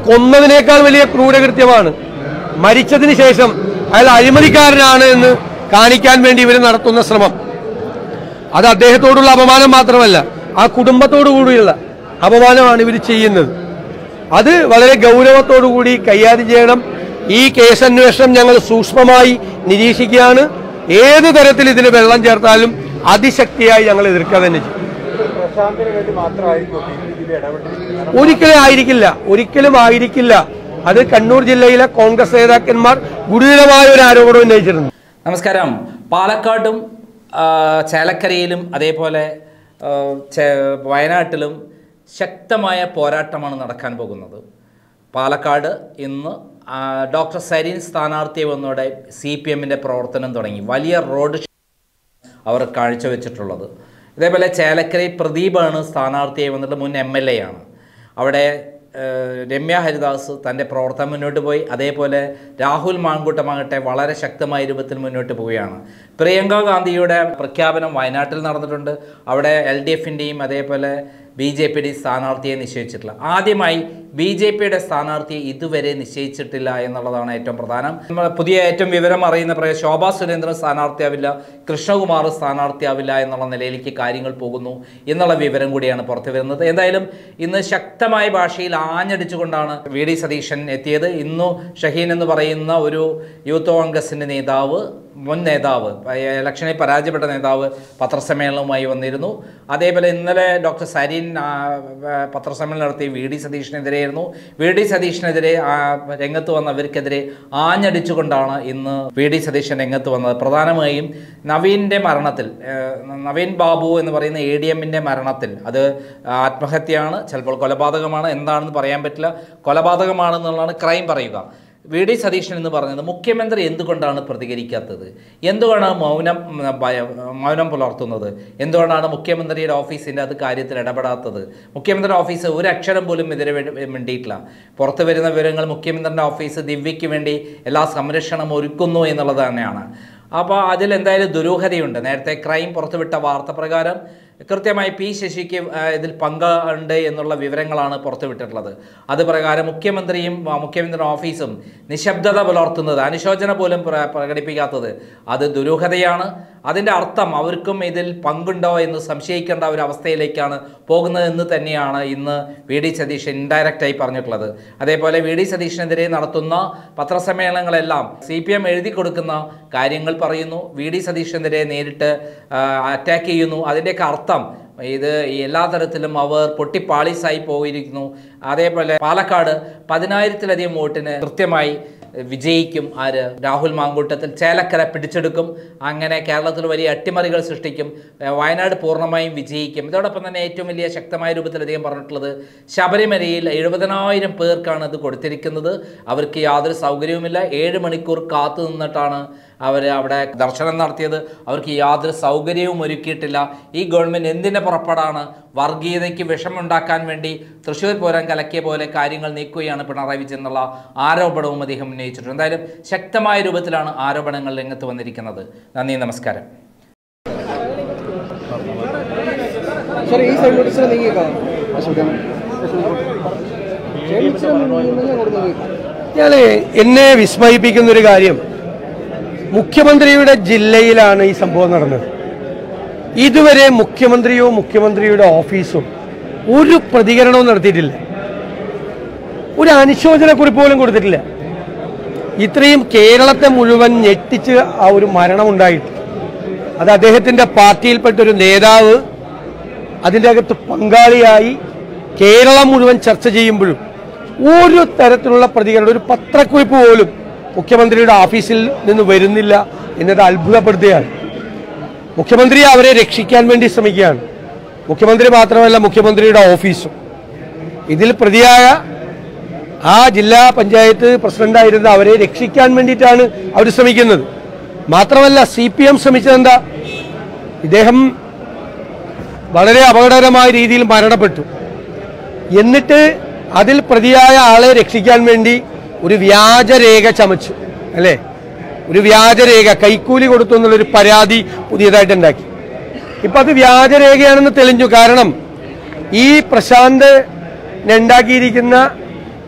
കൊന്നതിനേക്കാൾ വലിയ ക്രൂരകൃത്യമാണ് മരിച്ചതിന് ശേഷം അയാൾ അഴിമതിക്കാരനാണ് എന്ന് കാണിക്കാൻ വേണ്ടി ഇവർ നടത്തുന്ന ശ്രമം അത് അദ്ദേഹത്തോടുള്ള അപമാനം മാത്രമല്ല ആ കുടുംബത്തോടു കൂടിയുള്ള അപമാനമാണ് ഇവർ ചെയ്യുന്നത് അത് വളരെ ഗൗരവത്തോടു കൂടി കൈകാര്യം ചെയ്യണം ഈ കേസന്വേഷണം ഞങ്ങൾ സൂക്ഷ്മമായി നിരീക്ഷിക്കുകയാണ് ഏത് തരത്തിൽ ഇതിന് വെള്ളം ചേർത്താലും അതിശക്തിയായി ഞങ്ങൾ എതിർക്കുക തന്നെ ചെയ്യും പ്രശാന്തിന് വേണ്ടി മാത്രമായിരിക്കും ഈ രീതിയിൽ ഇടപെട്ടിരിക്കുന്നത് ഒരിക്കലും ആയിരിക്കില്ല ഒരിക്കലും ആയിരിക്കില്ല അത് കണ്ണൂർ ജില്ലയിലെ കോൺഗ്രസ് നേതാക്കന്മാർ ഗുരുതരമായ ഒരു ആരോപണം ഉന്നയിച്ചിട്ടുണ്ട് നമസ്കാരം പാലക്കാടും ആ, ചേലക്കരയിലും അതേപോലെ ആ, ചേ- വയനാട്ടിലും ശക്തമായ പോരാട്ടമാണ് നടക്കാൻ പോകുന്നത് പാലക്കാട് ഇന്ന് ആ, ഡോക്ടർ സരീൻ സ്ഥാനാർത്ഥി വന്നതോടെ സി പി എമ്മിൻ്റെ പ്രവർത്തനം തുടങ്ങി വലിയ റോഡ് ഷോ അവർ കാഴ്ചവെച്ചിട്ടുള്ളത് ഇതേപോലെ ചേലക്കരയിൽ പ്രദീപാണ് സ്ഥാനാർത്ഥിയായി വന്നിട്ട് മുൻ എം എൽ എ ആണ് അവിടെ ഏഹ്, രമ്യ ഹരിദാസ് തൻ്റെ പ്രവർത്തനം മുന്നോട്ട് പോയി അതേപോലെ രാഹുൽ മാങ്കൂട്ടമാകട്ടെ വളരെ ശക്തമായ രൂപത്തിൽ മുന്നോട്ട് പോവുകയാണ് പ്രിയങ്ക ഗാന്ധിയുടെ പ്രഖ്യാപനം വയനാട്ടിൽ നടന്നിട്ടുണ്ട് അവിടെ എൽ ഡി എഫിൻ്റെയും അതേപോലെ ബി ജെ പിയുടെയും സ്ഥാനാർത്ഥിയെ നിശ്ചയിച്ചിട്ടില്ല ആദ്യമായി ബി ജെ പിയുടെ സ്ഥാനാർത്ഥിയെ ഇതുവരെ നിശ്ചയിച്ചിട്ടില്ല എന്നുള്ളതാണ് ഏറ്റവും പ്രധാനം നമ്മൾ പുതിയ ഏറ്റവും വിവരം അറിയുന്ന പറയാം ശോഭാ സുരേന്ദ്രൻ സ്ഥാനാർത്ഥിയാവില്ല കൃഷ്ണകുമാർ സ്ഥാനാർത്ഥിയാവില്ല എന്നുള്ള നിലയിലേക്ക് കാര്യങ്ങൾ പോകുന്നു എന്നുള്ള വിവരം കൂടിയാണ് പുറത്തു വരുന്നത് എന്തായാലും ഇന്ന് ശക്തമായ ഭാഷയിൽ ആഞ്ഞടിച്ചുകൊണ്ടാണ് വി ഡി സതീശൻ എത്തിയത് ഇന്നു ഷഹീൻ എന്ന് പറയുന്ന ഒരു യൂത്ത് കോൺഗ്രസിൻ്റെ നേതാവ് മുൻ നേതാവ് ഇലക്ഷനിൽ പരാജയപ്പെട്ട നേതാവ് പത്രസമ്മേളനവുമായി വന്നിരുന്നു അതേപോലെ ഇന്നലെ ഡോക്ടർ സരീൻ ആ, ആ, പത്രസമ്മേളനം നടത്തി വി ഡി സതീഷിനെതിരെയായിരുന്നു വി ഡി സതീഷിനെതിരെ ആ, രംഗത്ത് വന്നവർക്കെതിരെ ആഞ്ഞടിച്ചുകൊണ്ടാണ് ഇന്ന് വി ഡി സതീശൻ രംഗത്ത് വന്നത് പ്രധാനമായും നവീൻ്റെ മരണത്തിൽ ഏഹ്, നവീൻ ബാബു എന്ന് പറയുന്ന എ ഡി എമ്മിൻ്റെ മരണത്തിൽ അത് ആത്മഹത്യയാണ് ചിലപ്പോൾ കൊലപാതകമാണ് എന്താണെന്ന് പറയാൻ പറ്റില്ല കൊലപാതകമാണെന്നുള്ളതാണ് ക്രൈം പറയുക വി ഡി സതീശൻ എന്ന് പറഞ്ഞത് മുഖ്യമന്ത്രി എന്തുകൊണ്ടാണ് പ്രതികരിക്കാത്തത് എന്തുകൊണ്ടാണ് മൗനം ഉം, ഭയ- മൗനം പുലർത്തുന്നത് എന്തുകൊണ്ടാണ് മുഖ്യമന്ത്രിയുടെ ഓഫീസിൻ്റെ അത് കാര്യത്തിൽ ഇടപെടാത്തത് മുഖ്യമന്ത്രിയുടെ ഓഫീസ് ഒരു അക്ഷരം പോലും ഇതിന് വേണ്ടി മിണ്ടിയിട്ടില്ല പുറത്തു വരുന്ന വിവരങ്ങൾ മുഖ്യമന്ത്രിയുടെ ഓഫീസ് ദിവ്യയ്ക്ക് വേണ്ടി എല്ലാ സംരക്ഷണം ഒരുക്കുന്നു എന്നുള്ളത് തന്നെയാണ് അപ്പോൾ അതിൽ എന്തായാലും ദുരൂഹതയുണ്ട് നേരത്തെ ക്രൈം പുറത്തുവിട്ട വാർത്ത പ്രകാരം കൃത്യമായി പി ശശിക്ക് ആ, ഇതിൽ പങ്കുണ്ട് എന്നുള്ള വിവരങ്ങളാണ് പുറത്തുവിട്ടിട്ടുള്ളത് അത് പ്രകാരം മുഖ്യമന്ത്രിയും ആ, മുഖ്യമന്ത്രിയുടെ ഓഫീസും നിശബ്ദത പുലർത്തുന്നത് അനുശോചന പോലും പ്ര- പ്രകടിപ്പിക്കാത്തത് അത് ദുരൂഹതയാണ് അതിൻ്റെ അർത്ഥം അവർക്കും ഇതിൽ പങ്കുണ്ടോ എന്ന് സംശയിക്കേണ്ട ഒരു അവസ്ഥയിലേക്കാണ് പോകുന്നതെന്ന് തന്നെയാണ് ഇന്ന് വി ഡി സതീശൻ ഇൻഡയറക്റ്റായി പറഞ്ഞിട്ടുള്ളത് അതേപോലെ വി ഡി സതീശനെതിരെ നടത്തുന്ന പത്രസമ്മേളനങ്ങളെല്ലാം സി പി എം എഴുതി കൊടുക്കുന്ന കാര്യങ്ങൾ പറയുന്നു വി ഡി സതീശനെതിരെ നേരിട്ട് അറ്റാക്ക് ചെയ്യുന്നു അതിൻ്റെയൊക്കെ അർത്ഥം ഇത് ഈ എല്ലാ തരത്തിലും അവർ പൊട്ടിപ്പാളീസായി പോയിരിക്കുന്നു അതേപോലെ പാലക്കാട് പതിനായിരത്തിലധികം വോട്ടിന് കൃത്യമായി വിജയിക്കും ആര് രാഹുൽ മാങ്കൂട്ടത്തിൽ ചേലക്കര പിടിച്ചെടുക്കും അങ്ങനെ കേരളത്തിൽ വലിയ അട്ടിമറികൾ സൃഷ്ടിക്കും ഏഹ് വയനാട് പൂർണ്ണമായും വിജയിക്കും ഇതോടൊപ്പം തന്നെ ഏറ്റവും വലിയ ശക്തമായ രൂപത്തിൽ അദ്ദേഹം പറഞ്ഞിട്ടുള്ളത് ശബരിമലയിൽ എഴുപതിനായിരം പേർക്കാണ് ഇത് കൊടുത്തിരിക്കുന്നത് അവർക്ക് യാതൊരു സൗകര്യവുമില്ല ഏഴ് മണിക്കൂർ കാത്തു നിന്നിട്ടാണ് അവർ അവിടെ ദർശനം നടത്തിയത് അവർക്ക് യാതൊരു സൗകര്യവും ഒരുക്കിയിട്ടില്ല ഈ ഗവൺമെൻറ് എന്തിൻ്റെ പുറപ്പാടാണ് വർഗീയതയ്ക്ക് വിഷമുണ്ടാക്കാൻ വേണ്ടി തൃശ്ശൂർ പൂരം കലക്കിയ പോലെ കാര്യങ്ങൾ നീക്കുകയാണ് പിണറായി വിജയൻ എന്നുള്ള ആരോപണവും അദ്ദേഹം ഉന്നയിച്ചിട്ടുണ്ട് എന്തായാലും ശക്തമായ രൂപത്തിലാണ് ആരോപണങ്ങൾ രംഗത്ത് വന്നിരിക്കുന്നത് നന്ദി നമസ്കാരം സർ ഈ സൈഡിലോട്ട് ഇച്ചിരി നീങ്ങിയേക്കാം ചേട്ടൻ ഇച്ചിരി നീങ്ങി കൊടുക്കുന്നത് ഞാൻ എന്നെ വിസ്മയിപ്പിക്കുന്ന ഒരു കാര്യം മുഖ്യമന്ത്രിയുടെ ജില്ലയിലാണ് ഈ സംഭവം നടന്നത് ഇതുവരെ മുഖ്യമന്ത്രിയോ മുഖ്യമന്ത്രിയുടെ ഓഫീസോ ഒരു പ്രതികരണവും നടത്തിയിട്ടില്ല ഒരു അനുശോചനക്കുറിപ്പ് പോലും കൊടുത്തിട്ടില്ല ഇത്രയും കേരളത്തെ മുഴുവൻ ഞെട്ടിച്ച് ആ ഒരു മരണം ഉണ്ടായിട്ട് അത് അദ്ദേഹത്തിന്റെ പാർട്ടിയിൽപ്പെട്ട ഒരു നേതാവ് അതിൻ്റെ അകത്ത് പങ്കാളിയായി കേരളം മുഴുവൻ ചർച്ച ചെയ്യുമ്പോഴും ഒരു തരത്തിലുള്ള പ്രതികരണം ഒരു പത്രക്കുറിപ്പ് പോലും മുഖ്യമന്ത്രിയുടെ ഓഫീസിൽ നിന്ന് വരുന്നില്ല എന്നത് അത്ഭുതപ്പെടുത്തുകയാണ് മുഖ്യമന്ത്രി അവരെ രക്ഷിക്കാൻ വേണ്ടി ശ്രമിക്കുകയാണ് മുഖ്യമന്ത്രി മാത്രമല്ല മുഖ്യമന്ത്രിയുടെ ഓഫീസും ഇതിൽ പ്രതിയായ ആ ജില്ലാ പഞ്ചായത്ത് പ്രസിഡന്റായിരുന്ന അവരെ രക്ഷിക്കാൻ വേണ്ടിയിട്ടാണ് അവർ ശ്രമിക്കുന്നത് മാത്രമല്ല സി പി എം ശ്രമിച്ചതെന്താ ഇദ്ദേഹം വളരെ അപകടകരമായ രീതിയിൽ മരണപ്പെട്ടു എന്നിട്ട് അതിൽ പ്രതിയായ ആളെ രക്ഷിക്കാൻ വേണ്ടി ഒരു വ്യാജരേഖ ചമച്ചു അല്ലേ ഒരു വ്യാജരേഖ കൈക്കൂലി കൊടുത്തു എന്നുള്ളൊരു പരാതി പുതിയതായിട്ട് ഉണ്ടാക്കി ഇപ്പൊ അത് വ്യാജരേഖയാണെന്ന് തെളിഞ്ഞു കാരണം ഈ പ്രശാന്ത് ഉണ്ടാക്കിയിരിക്കുന്ന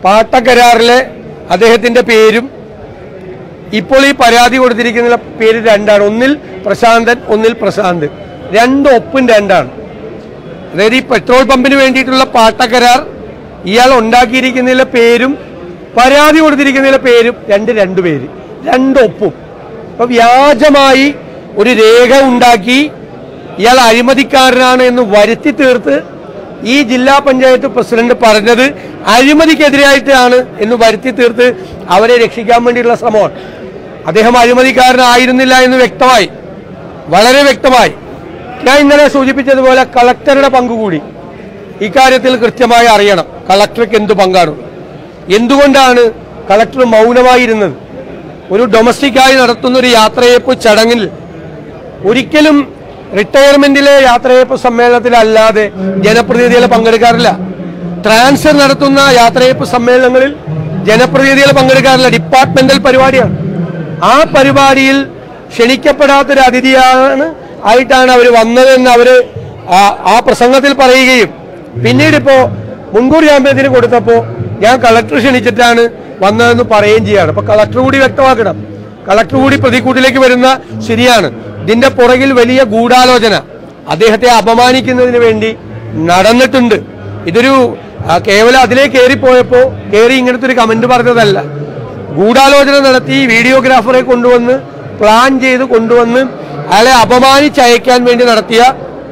പാട്ടക്കരാറിലെ അദ്ദേഹത്തിന്റെ പേരും ഇപ്പോൾ ഈ പരാതി കൊടുത്തിരിക്കുന്ന പേര് രണ്ടാണ് ഒന്നിൽ പ്രശാന്തൻ ഒന്നിൽ പ്രശാന്ത് രണ്ട് ഒപ്പും രണ്ടാണ് അതായത് ഈ പെട്രോൾ പമ്പിന് വേണ്ടിയിട്ടുള്ള പാട്ടക്കരാർ ഇയാൾ ഉണ്ടാക്കിയിരിക്കുന്നതിലെ പേരും പരാതി കൊടുത്തിരിക്കുന്നതിലെ പേരും രണ്ട് രണ്ട് പേര് രണ്ടൊപ്പും അപ്പൊ വ്യാജമായി ഒരു രേഖ ഉണ്ടാക്കി ഇയാൾ അഴിമതിക്കാരനാണ് എന്ന് വരുത്തി തീർത്ത് ഈ ജില്ലാ പഞ്ചായത്ത് പ്രസിഡന്റ് പറഞ്ഞത് അഴിമതിക്കെതിരായിട്ടാണ് എന്ന് വരുത്തി തീർത്ത് അവരെ രക്ഷിക്കാൻ വേണ്ടിയുള്ള ശ്രമമാണ് അദ്ദേഹം അഴിമതിക്കാരനായിരുന്നില്ല എന്ന് വ്യക്തമായി വളരെ വ്യക്തമായി ഞാൻ ഇന്നലെ സൂചിപ്പിച്ചതുപോലെ കളക്ടറുടെ പങ്കുകൂടി ഇക്കാര്യത്തിൽ കൃത്യമായി അറിയണം കളക്ടർക്ക് എന്ത് പങ്കാണ് എന്തുകൊണ്ടാണ് കളക്ടർ മൗനമായിരുന്നത് ഒരു ഡൊമസ്റ്റിക്കായി നടത്തുന്ന ഒരു യാത്രയപ്പ് ചടങ്ങിൽ ഒരിക്കലും റിട്ടയർമെന്റിലെ യാത്രയപ്പ് സമ്മേളനത്തിലല്ലാതെ ജനപ്രതിനിധികൾ പങ്കെടുക്കാറില്ല ട്രാൻസ്ഫർ നടത്തുന്ന യാത്രയപ്പ് സമ്മേളനങ്ങളിൽ ജനപ്രതിനിധികൾ പങ്കെടുക്കാറില്ല ഡിപ്പാർട്ട്മെന്റൽ പരിപാടിയാണ് ആ പരിപാടിയിൽ ക്ഷണിക്കപ്പെടാത്തൊരു അതിഥിയാണ് ആയിട്ടാണ് അവർ വന്നതെന്ന് അവര് ആ- ആ പ്രസംഗത്തിൽ പറയുകയും പിന്നീട് ഇപ്പോ മുൻകൂർ ജാമ്യത്തിന് കൊടുത്തപ്പോ ഞാൻ കളക്ടർ ക്ഷണിച്ചിട്ടാണ് വന്നതെന്ന് പറയുകയും ചെയ്യാണ് അപ്പൊ കളക്ടർ കൂടി വ്യക്തമാക്കണം കളക്ടർ കൂടി പ്രതിക്കൂട്ടിലേക്ക് വരുന്ന ശരിയാണ് ഇതിന്റെ പുറകിൽ വലിയ ഗൂഢാലോചന അദ്ദേഹത്തെ അപമാനിക്കുന്നതിന് വേണ്ടി നടന്നിട്ടുണ്ട് ഇതൊരു ആ, കേവലം അതിലേക്ക് കയറിപ്പോയപ്പോ കയറി ഇങ്ങനത്തെ ഒരു കമന്റ് പറഞ്ഞതല്ല ഗൂഢാലോചന നടത്തി വീഡിയോഗ്രാഫറെ കൊണ്ടുവന്ന് പ്ലാൻ ചെയ്ത് കൊണ്ടുവന്ന് അയാളെ അപമാനിച്ചയക്കാൻ വേണ്ടി നടത്തിയ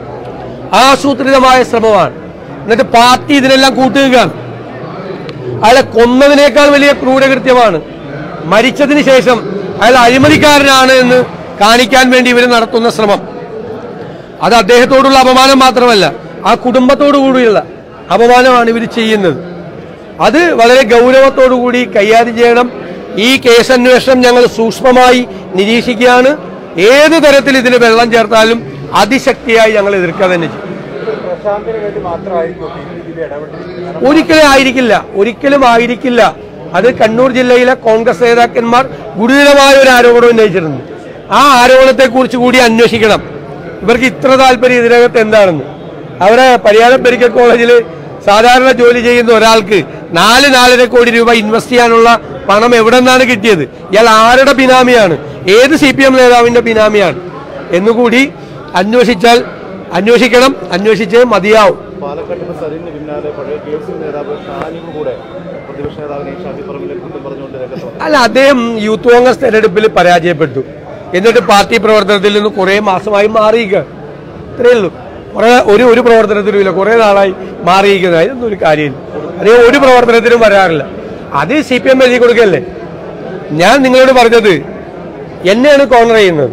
ആസൂത്രിതമായ ശ്രമമാണ് എന്നിട്ട് പാർട്ടി ഇതിനെല്ലാം കൂട്ടുകയാണ് അയാളെ കൊന്നതിനേക്കാൾ വലിയ ക്രൂരകൃത്യമാണ് മരിച്ചതിന് ശേഷം അയാൾ അഴിമതിക്കാരനാണ് എന്ന് കാണിക്കാൻ വേണ്ടി ഇവർ നടത്തുന്ന ശ്രമം അത് അദ്ദേഹത്തോടുള്ള അപമാനം മാത്രമല്ല ആ കുടുംബത്തോടു കൂടിയുള്ള അപമാനമാണ് ഇവർ ചെയ്യുന്നത് അത് വളരെ ഗൗരവത്തോടു കൂടി കൈകാര്യം ചെയ്യണം ഈ കേസന്വേഷണം ഞങ്ങൾ സൂക്ഷ്മമായി നിരീക്ഷിക്കുകയാണ് ഏത് തരത്തിൽ ഇതിന് വെള്ളം ചേർത്താലും അതിശക്തിയായി ഞങ്ങൾ എതിർക്കുക തന്നെ ചെയ്യും പ്രശാന്തിന് വേണ്ടി മാത്രമായിരിക്കും ഈ രീതിയിൽ ഇടപെട്ടിരിക്കുന്നത് ഒരിക്കലും ആയിരിക്കില്ല ഒരിക്കലും ആയിരിക്കില്ല അത് കണ്ണൂർ ജില്ലയിലെ കോൺഗ്രസ് നേതാക്കന്മാർ ഗുരുതരമായ ഒരു ആരോപണം ഉന്നയിച്ചിട്ടുണ്ട് ആ ആരോപണത്തെ കുറിച്ച് കൂടി അന്വേഷിക്കണം ഇവർക്ക് ഇത്ര താല്പര്യം ഇതിനകത്ത് എന്താണെന്ന് അവരെ പരിയാരം മെഡിക്കൽ കോളേജിൽ സാധാരണ ജോലി ചെയ്യുന്ന ഒരാൾക്ക് നാല് നാലര കോടി രൂപ ഇൻവെസ്റ്റ് ചെയ്യാനുള്ള പണം എവിടെ നിന്നാണ് കിട്ടിയത് ഇയാൾ ആരുടെ ബിനാമിയാണ് ഏത് സി പി എം നേതാവിന്റെ ബിനാമിയാണ് എന്നുകൂടി അന്വേഷിച്ചാൽ അന്വേഷിക്കണം അന്വേഷിച്ചേ മതിയാവും പാലക്കാട് ഇപ്പൊ സരിന് പിന്നാലെ പഴയ കെ എസ് നേതാവ് ഷാനിബ് കൂടെ പ്രതിപക്ഷ നേതാവിനെ ഷാഫി പറമ്പിലെ കുറ്റം പറഞ്ഞുകൊണ്ട് രംഗത്ത് വന്നു. അല്ല അദ്ദേഹം യൂത്ത് കോൺഗ്രസ് തെരഞ്ഞെടുപ്പിൽ പരാജയപ്പെട്ടു എന്നിട്ട് പാർട്ടി പ്രവർത്തനത്തിൽ നിന്ന് കുറെ മാസമായി മാറിയിക്കുക ഇത്രയേ ഉള്ളൂ കുറെ ഒരു ഒരു പ്രവർത്തനത്തിനും ഇല്ല കുറെ നാളായി മാറിയിരിക്കുന്നത് ഇതൊന്നും ഒരു കാര്യമില്ല അദ്ദേഹം ഒരു പ്രവർത്തനത്തിനും വരാറില്ല അത് സി പി എം എഴുതി കൊടുക്കല്ലേ ഞാൻ നിങ്ങളോട് പറഞ്ഞത് എന്നെയാണ് കോർണർ ചെയ്യുന്നത്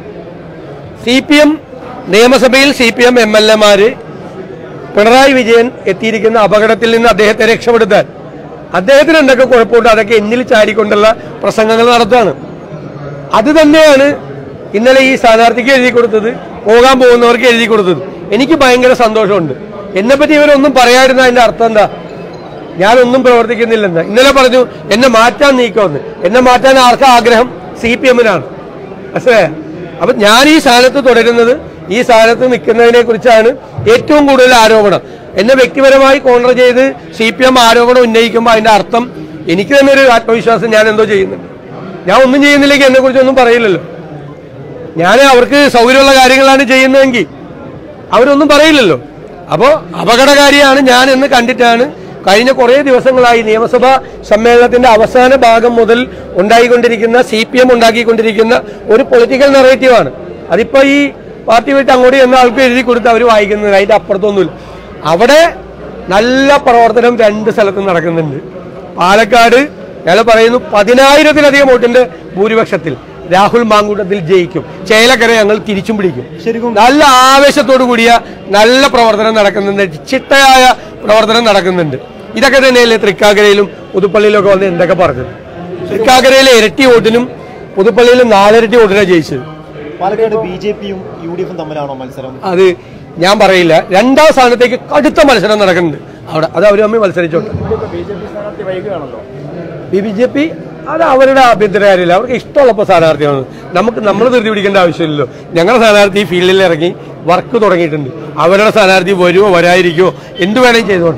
സി പി എം നിയമസഭയിൽ സി പി എം എം എൽ എമാര് പിണറായി വിജയൻ എത്തിയിരിക്കുന്ന അപകടത്തിൽ നിന്ന് അദ്ദേഹത്തെ രക്ഷപ്പെടുത്താൻ അദ്ദേഹത്തിന് എന്തൊക്കെ കുഴപ്പമുണ്ട് അതൊക്കെ എന്നിൽ ചാരിക്കൊണ്ടുള്ള പ്രസംഗങ്ങൾ നടത്തുകയാണ് അത് തന്നെയാണ് ഇന്നലെ ഈ സ്ഥാനാർത്ഥിക്ക് എഴുതി കൊടുത്തത് പോകാൻ പോകുന്നവർക്ക് എഴുതി കൊടുത്തത് എനിക്ക് ഭയങ്കര സന്തോഷമുണ്ട് എന്നെപ്പറ്റി ഇവരൊന്നും പറയാതിരുന്ന അതിന്റെ അർത്ഥം എന്താ ഞാനൊന്നും പ്രവർത്തിക്കുന്നില്ലെന്ന് ഇന്നലെ പറഞ്ഞു എന്നെ മാറ്റാൻ നീക്കമെന്ന് എന്നെ മാറ്റാൻ ആർക്കാ ആഗ്രഹം സി പി എമ്മിനാണ് മനസ്സിലായ അപ്പൊ ഞാൻ ഈ സ്ഥാനത്ത് തുടരുന്നത് ഈ സ്ഥാനത്ത് നിൽക്കുന്നതിനെ കുറിച്ചാണ് ഏറ്റവും കൂടുതൽ ആരോപണം എന്നെ വ്യക്തിപരമായി കോൺട്ര ചെയ്ത് സി പി എം ആരോപണം ഉന്നയിക്കുമ്പോൾ അതിന്റെ അർത്ഥം എനിക്ക് തന്നെ ഒരു ആത്മവിശ്വാസം ഞാൻ എന്തോ ചെയ്യുന്നുണ്ട് ഞാൻ ഒന്നും ചെയ്യുന്നില്ലെങ്കിൽ എന്നെ കുറിച്ച് ഒന്നും പറയില്ലല്ലോ ഞാൻ അവർക്ക് സൗകര്യമുള്ള കാര്യങ്ങളാണ് ചെയ്യുന്നതെങ്കിൽ അവരൊന്നും പറയില്ലല്ലോ അപ്പോൾ അപകടകാരിയാണ് ഞാൻ എന്ന് കണ്ടിട്ടാണ് കഴിഞ്ഞ കുറേ ദിവസങ്ങളായി നിയമസഭാ സമ്മേളനത്തിന്റെ അവസാന ഭാഗം മുതൽ ഉണ്ടായിക്കൊണ്ടിരിക്കുന്ന സി പി എം ഉണ്ടാക്കിക്കൊണ്ടിരിക്കുന്ന ഒരു പൊളിറ്റിക്കൽ നെറേറ്റീവാണ് അതിപ്പോ ഈ പാർട്ടി വിട്ട് അങ്ങോട്ട് ചെന്ന ആൾക്ക് എഴുതി കൊടുത്ത് അവർ വായിക്കുന്നത് അതിന്റെ അപ്പുറത്തൊന്നുമില്ല അവിടെ നല്ല പ്രവർത്തനം രണ്ട് സ്ഥലത്തും നടക്കുന്നുണ്ട് പാലക്കാട് ഞങ്ങൾ പറയുന്നു പതിനായിരത്തിലധികം വോട്ടിന്റെ ഭൂരിപക്ഷത്തിൽ രാഹുൽ മാങ്കൂട്ടത്തിൽ ജയിക്കും ചേലക്കര ഞങ്ങൾ തിരിച്ചും പിടിക്കും ശരിക്കും നല്ല ആവേശത്തോടു കൂടിയ നല്ല പ്രവർത്തനം നടക്കുന്നുണ്ട് ചിട്ടയായ പ്രവർത്തനം നടക്കുന്നുണ്ട് ഇതൊക്കെ തന്നെയല്ലേ തൃക്കാക്കരയിലും പുതുപ്പള്ളിയിലും ഒക്കെ വന്ന് എന്തൊക്കെ പറഞ്ഞത് തൃക്കാക്കരയിലെ ഇരട്ടി വോട്ടിനും പുതുപ്പള്ളിയിലും നാലിരട്ടി വോട്ടിനാണ് ജയിച്ചത് പാലക്കാട് ബി ജെ പിയും യു ഡി എഫും തമ്മിലാണോ മത്സരം അത് ഞാൻ പറയില്ല രണ്ടാം സ്ഥാനത്തേക്ക് കടുത്ത മത്സരം നടക്കുന്നുണ്ട് അവിടെ അത് അവർ തമ്മിൽ മത്സരിച്ചോട്ടെ ബി ജെ പി സ്ഥാനാർത്ഥി വൈകുകയാണല്ലോ ബി ബി ജെ പി അത് അവരുടെ ആഭ്യന്തര കാര്യമില്ല അവർക്ക് ഇഷ്ടമുള്ളപ്പോൾ സ്ഥാനാർത്ഥിയാണ് നമുക്ക് നമ്മൾ ധൃതി പിടിക്കേണ്ട ആവശ്യമില്ലല്ലോ ഞങ്ങളുടെ സ്ഥാനാർത്ഥി ഈ ഫീൽഡിൽ ഇറങ്ങി വർക്ക് തുടങ്ങിയിട്ടുണ്ട് അവരുടെ സ്ഥാനാർത്ഥി വരുമോ വരാതിരിക്കുമോ എന്ത് വേണമെങ്കിലും ചെയ്തോട്ടെ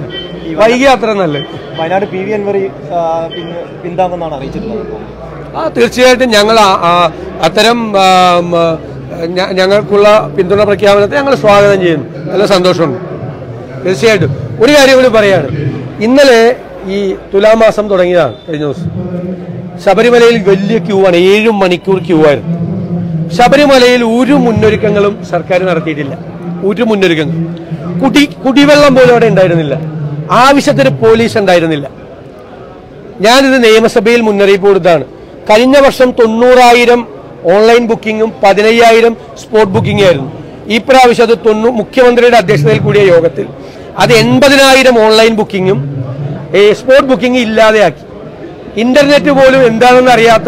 വൈകി അത്ര നല്ലത് വയനാട് പി വി അൻവർ പിന്താങ്ങുന്നതാണ് അറിയിച്ചിട്ടുള്ളത് ആ തീർച്ചയായിട്ടും ഞങ്ങൾ ആ- ആ- അത്തരം ആ, മ, ഞ- ഞങ്ങൾക്കുള്ള പിന്തുണ പ്രഖ്യാപനത്തെ ഞങ്ങൾ സ്വാഗതം ചെയ്യുന്നു നല്ല സന്തോഷമുണ്ട് തീർച്ചയായിട്ടും ഒരു കാര്യം കൂടി പറയാണ് ഇന്നലെ ഈ തുലാമാസം തുടങ്ങിയതാണ് കഴിഞ്ഞ ദിവസം ശബരിമലയിൽ വലിയ ക്യൂ ആണ് ഏഴ് മണിക്കൂർ ക്യൂ ആയിരുന്നു ശബരിമലയിൽ ഒരു മുന്നൊരുക്കങ്ങളും സർക്കാർ നടത്തിയിട്ടില്ല ഒരു മുന്നൊരുക്കങ്ങൾ കുടി കുടിവെള്ളം പോലും അവിടെ ഉണ്ടായിരുന്നില്ല ആവശ്യത്തിന് പോലീസ് ഉണ്ടായിരുന്നില്ല ഞാനിത് നിയമസഭയിൽ മുന്നറിയിപ്പ് കൊടുത്താണ് കഴിഞ്ഞ വർഷം തൊണ്ണൂറായിരം ഓൺലൈൻ ബുക്കിങ്ങും പതിനയ്യായിരം സ്പോട്ട് ബുക്കിംഗ് ആയിരുന്നു ഈ പ്രാവശ്യം അത് തൊണ്ണൂ മുഖ്യമന്ത്രിയുടെ അധ്യക്ഷതയിൽ കൂടിയ യോഗത്തിൽ അത് എൺപതിനായിരം ഓൺലൈൻ ബുക്കിങ്ങും ഏ, സ്പോട്ട് ബുക്കിംഗ് ഇല്ലാതെയാക്കി ഇന്റർനെറ്റ് പോലും എന്താണെന്ന് അറിയാത്ത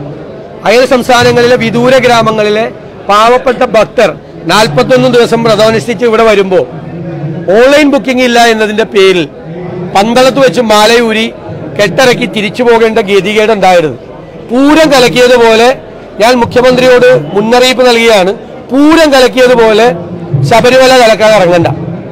അയൽ സംസ്ഥാനങ്ങളിലെ വിദൂര ഗ്രാമങ്ങളിലെ പാവപ്പെട്ട ഭക്തർ നാൽപ്പത്തൊന്ന് ദിവസം വ്രതമനുഷ്ഠിച്ച് ഇവിടെ വരുമ്പോൾ ഓൺലൈൻ ബുക്കിംഗ് ഇല്ല എന്നതിന്റെ പേരിൽ പന്തളത്ത് വെച്ച് മാലയൂരി കെട്ടിറക്കി തിരിച്ചു പോകേണ്ട ഗതികേട് ഉണ്ടായിരുന്നു പൂരം കലക്കിയതുപോലെ ഞാൻ മുഖ്യമന്ത്രിയോട് മുന്നറിയിപ്പ് നൽകിയാണ് പൂരം കലക്കിയതുപോലെ ശബരിമല കലക്കാൻ ഇറങ്ങണ്ട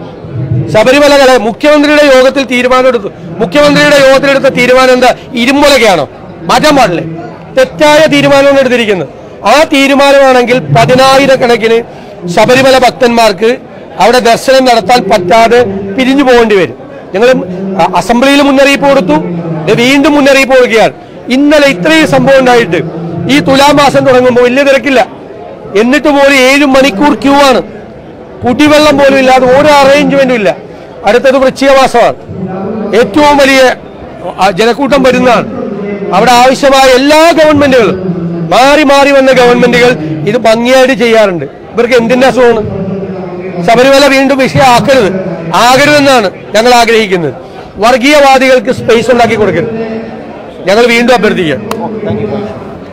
ശബരിമല കല മുഖ്യമന്ത്രിയുടെ യോഗത്തിൽ തീരുമാനമെടുത്തു മുഖ്യമന്ത്രിയുടെ യോഗത്തിലെടുത്ത തീരുമാനം എന്താ ഇരുമ്പൊലക്കെയാണോ മാറ്റാൻ പാടില്ലേ തെറ്റായ തീരുമാനമാണ് എടുത്തിരിക്കുന്നത് ആ തീരുമാനമാണെങ്കിൽ പതിനായിരക്കണക്കിന് ശബരിമല ഭക്തന്മാർക്ക് അവിടെ ദർശനം നടത്താൻ പറ്റാതെ പിരിഞ്ഞു പോകേണ്ടി വരും ഞങ്ങൾ അസംബ്ലിയിൽ മുന്നറിയിപ്പ് കൊടുത്തു ദേ വീണ്ടും മുന്നറിയിപ്പ് കൊടുക്കുകയാണ് ഇന്നലെ ഇത്രയും സംഭവം ഉണ്ടായിട്ട് ഈ തുലാമാസം തുടങ്ങുമ്പോൾ വലിയ തിരക്കില്ല എന്നിട്ട് പോലും ഏഴ് മണിക്കൂർ ക്യൂ ആണ് കുടിവെള്ളം പോലും ഇല്ലാതെ ഒരു അറേഞ്ച്മെന്റും ഇല്ല അടുത്തത് വൃശ്ചികമാസമാണ് ഏറ്റവും വലിയ ആ, ജനക്കൂട്ടം വരുന്നതാണ് അവിടെ ആവശ്യമായ എല്ലാ ഗവൺമെന്റുകളും മാറി മാറി വന്ന ഗവൺമെന്റുകൾ ഇത് ഭംഗിയായിട്ട് ചെയ്യാറുണ്ട് ഇവർക്ക് എന്തിന്റെ അസുഖമാണ് ശബരിമല വീണ്ടും വിഷയമാക്കരുത് ആകരുതെന്നാണ് ഞങ്ങൾ ആഗ്രഹിക്കുന്നത് വർഗീയവാദികൾക്ക് സ്പേസ് ഉണ്ടാക്കി കൊടുക്കരുത് ഞങ്ങൾ വീണ്ടും അഭ്യർത്ഥിക്കുക താങ്ക് യു